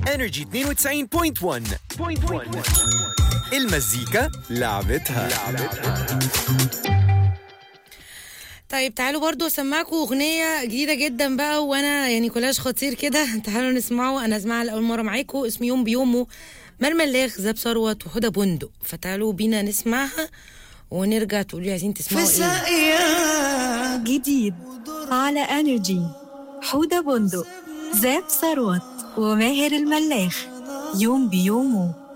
انرجي 92.1 المزيكا لعبتها طيب تعالوا برضو اسمعكم اغنيه جديده جدا بقى وانا يعني كولاج خطير كده تعالوا نسمعه انا اسمعها لاول مره معاكم اسم يوم بيومه مرملاخ زاب ثروت وحدى بندق فتعالوا بينا نسمعها ونرجع تقولوا عايزين تسمعوا ايه جديد على انرجي حودة بندق زاب ثروت وماهر الملاخ يوم بيومه